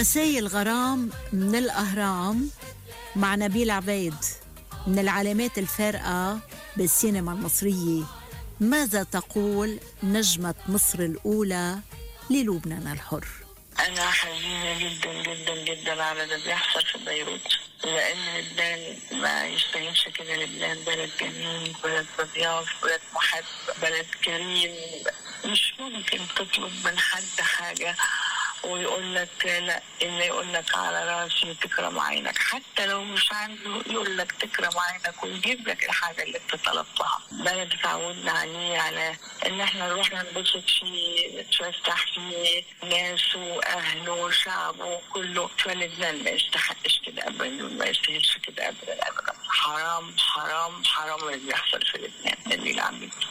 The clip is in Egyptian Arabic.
رسائل غرام من الأهرام مع نبيل عبيد من العلامات الفارقة بالسينما المصرية ماذا تقول نجمة مصر الأولى للبنان الحر أنا حزينة جدا جدا جدا على اللي بيحصل في بيروت لأن لبنان ما يستاهلش كده لبنان بلد جميل بلد مضياف بلد محب بلد كريم مش ممكن تطلب من حد حاجة ويقول لك لا اللي يقول لك على راسي تكرم عينك حتى لو مش عنده يقول لك تكرم عينك ويجيب لك الحاجه اللي انت طلبتها بلد تعودنا عليه على ان احنا نروح ننبسط فيه نتفسح فيه ناسه واهله وشعبه كله فلبنان ما يستحقش كده ابدا وما يستاهلش كده ابدا ابدا حرام حرام حرام اللي بيحصل في لبنان اللي عم